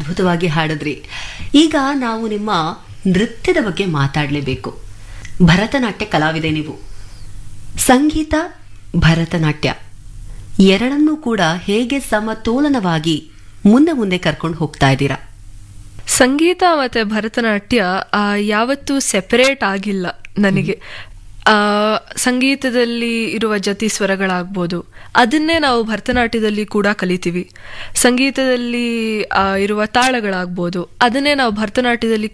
ಅದ್ಭುತವಾಗಿ ಹಾಡಿದ್ರಿ ಈಗ ನಾವು ನಿಮ್ಮ ನೃತ್ಯದ ಬಗ್ಗೆ ಮಾತಾಡಲೇಬೇಕು ಭರತನಾಟ್ಯ ಕಲಾವಿದೆ ನೀವು ಸಂಗೀತ ಭರತನಾಟ್ಯ ಎರಡನ್ನೂ ಕೂಡ ಹೇಗೆ ಸಮತೋಲನವಾಗಿ ಮುಂದೆ ಮುಂದೆ ಕರ್ಕೊಂಡು ಹೋಗ್ತಾ ಇದ್ದೀರಾ ಸಂಗೀತ ಮತ್ತೆ ಭರತನಾಟ್ಯ ಆ, ಯಾವತ್ತೂ ಸೆಪರೇಟ್ ಆಗಿಲ್ಲ ನನಗೆ ಆ, ಸಂಗೀತದಲ್ಲಿ ಇರುವ ಜತಿ ಸ್ವರಗಳಾಗ್ಬೋದು ಅದನ್ನೇ ನಾವು ಭರತನಾಟ್ಯದಲ್ಲಿ ಕೂಡ ಕಲಿತೀವಿ ಸಂಗೀತದಲ್ಲಿ ಆ, ಇರುವ ತಾಳಗಳಾಗ್ಬೋದು ಅದನ್ನೇ ನಾವು ಭರತನಾಟ್ಯದಲ್ಲಿ